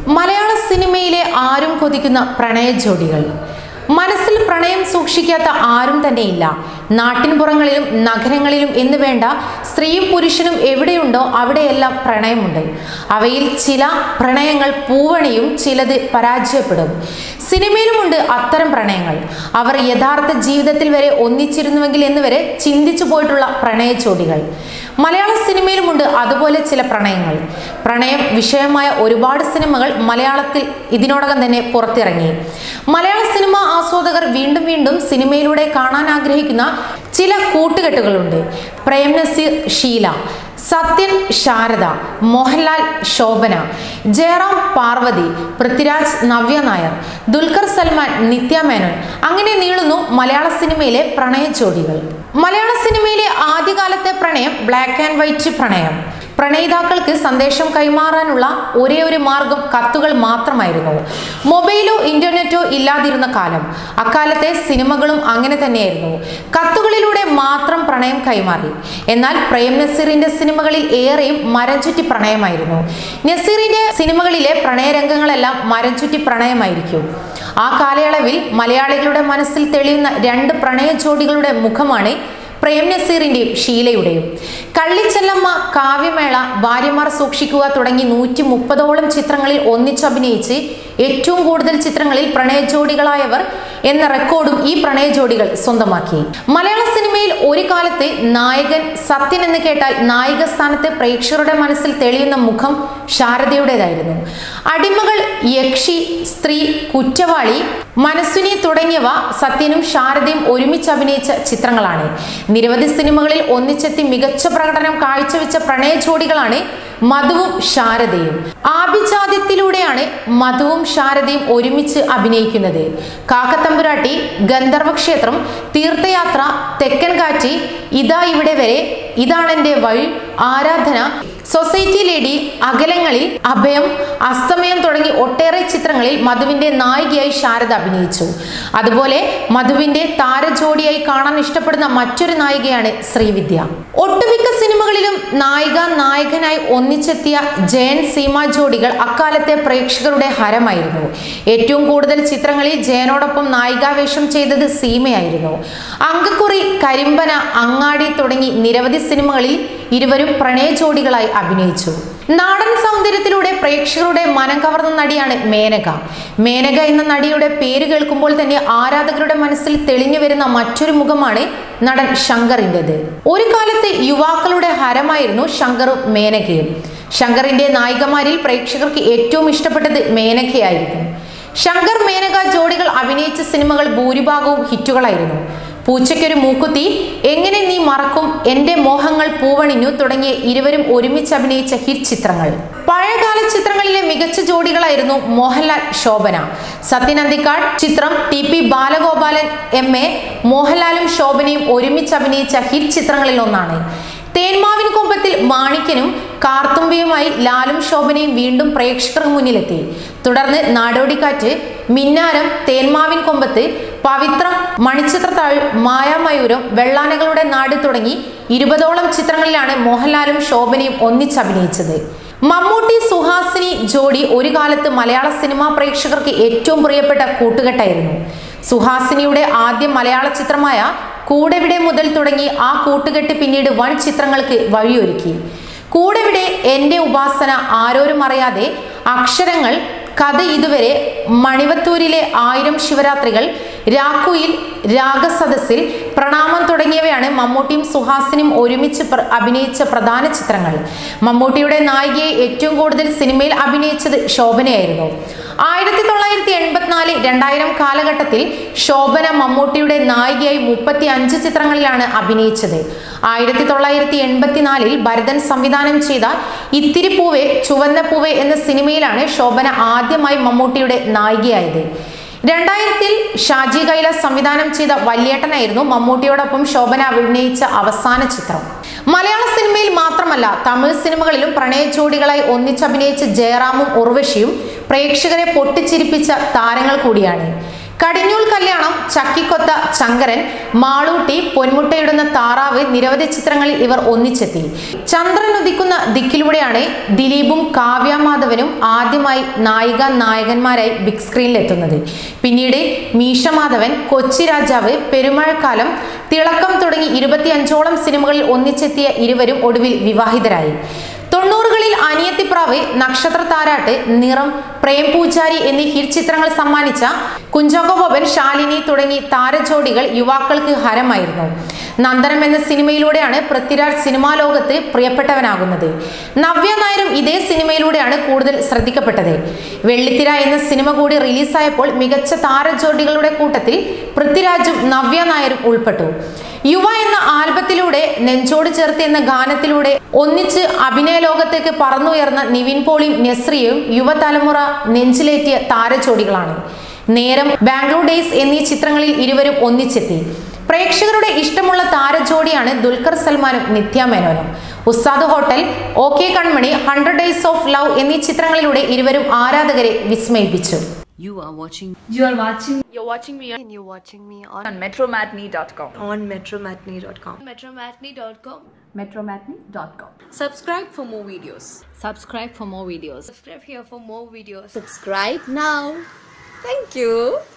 മലയാള സിനിമയിലെ ആരും കൊതിക്കുന്ന പ്രണയ ജോഡികൾ മനസ്സിൽ പ്രണയം സൂക്ഷിക്കാത്ത ആരും തന്നെയില്ല നാട്ടിൻപുറങ്ങളിലും നഗരങ്ങളിലും എന്ന് വേണ്ട സ്ത്രീയും പുരുഷനും എവിടെയുണ്ടോ അവിടെയെല്ലാം പ്രണയമുണ്ട് അവയിൽ ചില പ്രണയങ്ങൾ പൂവണിയും ചിലത് പരാജയപ്പെടും സിനിമയിലുമുണ്ട് അത്തരം പ്രണയങ്ങൾ അവർ യഥാർത്ഥ ജീവിതത്തിൽ വരെ ഒന്നിച്ചിരുന്നുവെങ്കിൽ എന്ന് വരെ ചിന്തിച്ചു പോയിട്ടുള്ള പ്രണയ ജോഡികൾ മലയാള സിനിമയിലുമുണ്ട് അതുപോലെ ചില പ്രണയങ്ങൾ പ്രണയം വിഷയമായ ഒരുപാട് സിനിമകൾ മലയാളത്തിൽ ഇതിനോടകം തന്നെ പുറത്തിറങ്ങി മലയാള സിനിമ ആസ്വാദകർ വീണ്ടും വീണ്ടും സിനിമയിലൂടെ കാണാൻ ആഗ്രഹിക്കുന്ന ചില കൂട്ടുകെട്ടുകളുണ്ട് പ്രേം നസീർ ഷീല സത്യൻ ശാരദ മോഹൻലാൽ ശോഭന ജയറാം പാർവതി പൃഥ്വിരാജ് നവ്യ നായർ ദുൽഖർ സൽമാൻ നിത്യ മേനോൻ അങ്ങനെ നീളുന്നു മലയാള സിനിമയിലെ പ്രണയ ജോഡികൾ മലയാള സിനിമയിലെ ആദ്യകാലത്തെ പ്രണയം ബ്ലാക്ക് ആൻഡ് വൈറ്റ് പ്രണയം പ്രണയിതാക്കൾക്ക് സന്ദേശം കൈമാറാനുള്ള ഒരേ ഒരു മാർഗം കത്തുകൾ മാത്രമായിരുന്നു മൊബൈലോ ഇന്റർനെറ്റോ ഇല്ലാതിരുന്ന കാലം അക്കാലത്തെ സിനിമകളും അങ്ങനെ തന്നെയായിരുന്നു കത്തുകളിലൂടെ മാത്രം പ്രണയം കൈമാറി എന്നാൽ പ്രേം നസീറിന്റെ സിനിമകളിൽ ഏറെയും മരം ചുറ്റി പ്രണയമായിരുന്നു നസീറിന്റെ സിനിമകളിലെ പ്രണയരംഗങ്ങളെല്ലാം മരം ചുറ്റി പ്രണയമായിരിക്കും ആ കാലയളവിൽ മലയാളികളുടെ മനസ്സിൽ തെളിയുന്ന രണ്ട് പ്രണയ ജോഡികളുടെ മുഖമാണ് പ്രേം നസീറിന്റെയും ഷീലയുടെയും കള്ളിച്ചെല്ലമ്മ കാവ്യമേള ഭാര്യമാർ സൂക്ഷിക്കുക തുടങ്ങി നൂറ്റി മുപ്പതോളം ചിത്രങ്ങളിൽ ഒന്നിച്ചഭിനയിച്ച് ഏറ്റവും കൂടുതൽ ചിത്രങ്ങളിൽ പ്രണയ ജോഡികളായവർ എന്ന റെക്കോർഡും ഈ പ്രണയ ജോഡികൾ സ്വന്തമാക്കി മലയാള സിനിമയിൽ ഒരു കാലത്ത് നായകൻ സത്യൻ എന്ന് കേട്ടാൽ നായിക സ്ഥാനത്ത് പ്രേക്ഷകരുടെ മനസ്സിൽ തെളിയുന്ന മുഖം ശാരദയുടേതായിരുന്നു അടിമകൾ യക്ഷി സ്ത്രീ കുറ്റവാളി മനസ്സുനി തുടങ്ങിയവ സത്യനും ശാരദയും ഒരുമിച്ച് അഭിനയിച്ച ചിത്രങ്ങളാണ് നിരവധി സിനിമകളിൽ ഒന്നിച്ചെത്തി മികച്ച പ്രകടനം കാഴ്ചവെച്ച പ്രണയ ജോഡികളാണ് മധുവും ശാരദയും ആഭിജാത്യത്തിലൂടെയാണ് മധുവും ശാരദയും ഒരുമിച്ച് അഭിനയിക്കുന്നത് കാക്കത്തമ്പുരാട്ടി ഗന്ധർവക്ഷേത്രം തീർത്ഥയാത്ര തെക്കൻ കാറ്റി ഇതാ ഇവിടെ വരെ ഇതാണെന്റെ വഴി ആരാധന സൊസൈറ്റി ലേഡി അകലങ്ങളിൽ അഭയം അസ്തമയം തുടങ്ങി ഒട്ടേറെ ചിത്രങ്ങളിൽ മധുവിന്റെ നായികയായി ശാരദ അഭിനയിച്ചു അതുപോലെ മധുവിന്റെ താരജോഡിയായി കാണാൻ ഇഷ്ടപ്പെടുന്ന മറ്റൊരു നായികയാണ് ശ്രീവിദ്യ ഒട്ടുമിക്ക സിനിമകളിലും നായിക നായകനായി ഒന്നിച്ചെത്തിയ ജയൻ സീമ ജോഡികൾ അക്കാലത്തെ പ്രേക്ഷകരുടെ ഹരമായിരുന്നു ഏറ്റവും കൂടുതൽ ചിത്രങ്ങളിൽ ജയനോടൊപ്പം നായികാവേഷം ചെയ്തത് സീമയായിരുന്നു അങ്കക്കുറി കരിമ്പന അങ്ങാടി തുടങ്ങി നിരവധി സിനിമകളിൽ ഇരുവരും പ്രണയ ജോഡികളായി അഭിനയിച്ചു നാടൻ സൗന്ദര്യത്തിലൂടെ പ്രേക്ഷകരുടെ മനം കവർന്ന നടിയാണ് മേനക മേനക എന്ന നടിയുടെ പേര് കേൾക്കുമ്പോൾ തന്നെ ആരാധകരുടെ മനസ്സിൽ തെളിഞ്ഞു വരുന്ന മറ്റൊരു മുഖമാണ് നടൻ ശങ്കറിൻ്റെത് ഒരു കാലത്ത് യുവാക്കളുടെ ഹരമായിരുന്നു ശങ്കറും മേനകയും ശങ്കറിന്റെ നായികമാരിൽ പ്രേക്ഷകർക്ക് ഏറ്റവും ഇഷ്ടപ്പെട്ടത് മേനകയായിരിക്കും ശങ്കർ മേനക ജോഡികൾ അഭിനയിച്ച സിനിമകൾ ഭൂരിഭാഗവും ഹിറ്റുകളായിരുന്നു പൂച്ചയ്ക്കൊരു മൂക്കുത്തി എങ്ങനെ നീ മറക്കും എന്റെ മോഹങ്ങൾ പൂവണിഞ്ഞു തുടങ്ങിയ ഇരുവരും ഒരുമിച്ച് അഭിനയിച്ച ഹിറ്റ് ചിത്രങ്ങൾ പഴയകാല ചിത്രങ്ങളിലെ മികച്ച ജോഡികളായിരുന്നു മോഹൻലാൽ ശോഭന സത്യനന്ദിക്കാട് ചിത്രം T P Balagopalan M A മോഹൻലാലും ശോഭനയും ഒരുമിച്ച് അഭിനയിച്ച ഹിറ്റ് ചിത്രങ്ങളിൽ ഒന്നാണ് തേന്മാവിൻ കൊമ്പത്തിൽ മാണിക്കനും കാർത്തുമ്പിയുമായി ലാലും ശോഭനയും വീണ്ടും പ്രേക്ഷകർക്ക് മുന്നിലെത്തി തുടർന്ന് നാടോടിക്കാറ്റ് മിന്നാരം തേന്മാവിൻ കൊമ്പത്ത് പവിത്രം മണിച്ചിത്രത്താഴ് മായാമയൂരം വെള്ളാനകളുടെ നാട് തുടങ്ങി ഇരുപതോളം ചിത്രങ്ങളിലാണ് മോഹൻലാലും ശോഭനയും ഒന്നിച്ചഭിനയിച്ചത് മമ്മൂട്ടി സുഹാസിനി ജോഡി ഒരു കാലത്ത് മലയാള സിനിമാ പ്രേക്ഷകർക്ക് ഏറ്റവും പ്രിയപ്പെട്ട കൂട്ടുകെട്ടായിരുന്നു സുഹാസിനിയുടെ ആദ്യ മലയാള ചിത്രമായ കൂടെവിടെ മുതൽ തുടങ്ങി ആ കൂട്ടുകെട്ട് പിന്നീട് വൻ ചിത്രങ്ങൾക്ക് വഴിയൊരുക്കി കൂടെവിടെ എൻ്റെ ഉപാസന ആരോരും അറിയാതെ അക്ഷരങ്ങൾ കഥ ഇതുവരെ മണിവത്തൂരിലെ ആയിരം ശിവരാത്രികൾ രാക്കുയിൽ രാഗസദസ്സിൽ പ്രണാമം തുടങ്ങിയവയാണ് മമ്മൂട്ടിയും സുഹാസിനും ഒരുമിച്ച് പ്ര- അഭിനയിച്ച പ്രധാന ചിത്രങ്ങൾ മമ്മൂട്ടിയുടെ നായികയെ ഏറ്റവും കൂടുതൽ സിനിമയിൽ അഭിനയിച്ചത് ശോഭനയായിരുന്നു ആയിരത്തി തൊള്ളായിരത്തി എൺപത്തിനാല് രണ്ടായിരം കാലഘട്ടത്തിൽ ശോഭന മമ്മൂട്ടിയുടെ നായികയായി മുപ്പത്തി അഞ്ച് ചിത്രങ്ങളിലാണ് അഭിനയിച്ചത് ആയിരത്തി തൊള്ളായിരത്തി എൺപത്തിനാലിൽ ഭരതൻ സംവിധാനം ചെയ്ത ഇത്തിരി പൂവേ ചുവന്ന പൂവേ എന്ന സിനിമയിലാണ് ശോഭന ആദ്യമായി മമ്മൂട്ടിയുടെ നായികയായത് രണ്ടായിരത്തിൽ ഷാജി കൈലാസ് സംവിധാനം ചെയ്ത വല്യേട്ടനായിരുന്നു മമ്മൂട്ടിയോടൊപ്പം ശോഭന അഭിനയിച്ച അവസാന ചിത്രം മലയാള സിനിമയിൽ മാത്രമല്ല തമിഴ് സിനിമകളിലും പ്രണയ ജോഡികളായി ഒന്നിച്ചഭിനയിച്ച ജയറാമും ഉർവശിയും പ്രേക്ഷകരെ പൊട്ടിച്ചിരിപ്പിച്ച താരങ്ങൾ കൂടിയാണ് കടിഞ്ഞൂൽ കല്യാണം ചക്കിക്കൊത്ത ചങ്കരൻ മാളൂട്ടി പൊന്മുട്ടയിടുന്ന താറാവ് നിരവധി ചിത്രങ്ങളിൽ ഇവർ ഒന്നിച്ചെത്തി ചന്ദ്രൻ ഉദിക്കുന്ന ദിക്കിലൂടെയാണ് ദിലീപും കാവ്യ മാധവനും ആദ്യമായി നായിക നായകന്മാരായി ബിഗ് സ്ക്രീനിലെത്തുന്നത് പിന്നീട് മീശ മാധവൻ കൊച്ചി രാജാവ് പെരുമഴക്കാലം തിളക്കം തുടങ്ങി ഇരുപത്തിയഞ്ചോളം സിനിമകളിൽ ഒന്നിച്ചെത്തിയ ഇരുവരും ഒടുവിൽ വിവാഹിതരായി തൊണ്ണൂറുകളിൽ അനിയത്തിപ്രാവ് നക്ഷത്ര താരാട്ട് നിറം പ്രേം പൂജാരി എന്നീ ഹിറ്റ് ചിത്രങ്ങൾ സമ്മാനിച്ച കുഞ്ചാക്കോ ബോബൻ ശാലിനി തുടങ്ങി താരജോഡികൾ യുവാക്കൾക്ക് ഹരമായിരുന്നു നന്ദനം എന്ന സിനിമയിലൂടെയാണ് പൃഥ്വിരാജ് സിനിമാ ലോകത്ത് പ്രിയപ്പെട്ടവനാകുന്നത് നവ്യ നായരും ഇതേ സിനിമയിലൂടെയാണ് കൂടുതൽ ശ്രദ്ധിക്കപ്പെട്ടത് വെള്ളിത്തിര എന്ന സിനിമ കൂടി റിലീസായപ്പോൾ മികച്ച താരജോഡികളുടെ കൂട്ടത്തിൽ പൃഥ്വിരാജും നവ്യ നായരും ഉൾപ്പെട്ടു യുവ എന്ന ആൽബത്തിലൂടെ നെഞ്ചോട് ചേർത്ത് എന്ന ഗാനത്തിലൂടെ ഒന്നിച്ച് അഭിനയ ലോകത്തേക്ക് പറന്നുയർന്ന നിവിൻ പോളിയും നെസ്രിയയും യുവതലമുറ നെഞ്ചിലേറ്റിയ താരജോഡികളാണ് നേരം ബാംഗ്ലൂർ ഡേയ്സ് എന്നീ ചിത്രങ്ങളിൽ ഇരുവരും ഒന്നിച്ചെത്തി പ്രേക്ഷകരുടെ ഇഷ്ടമുള്ള താരജോഡിയാണ് ദുൽഖർ സൽമാനും നിത്യ മേനോനും Ustad hotel okay Kanmani hundred days of love എന്നീ ചിത്രങ്ങളിലൂടെ ഇരുവരും ആരാധകരെ വിസ്മയിപ്പിച്ചു You are watching You are watching You're watching me and you're watching me on, on metromatney.com. on metromatney.com. metromatney.com Metromatney.com. Subscribe for more videos. subscribe for more videos subscribe here for more videos Subscribe now. Thank you.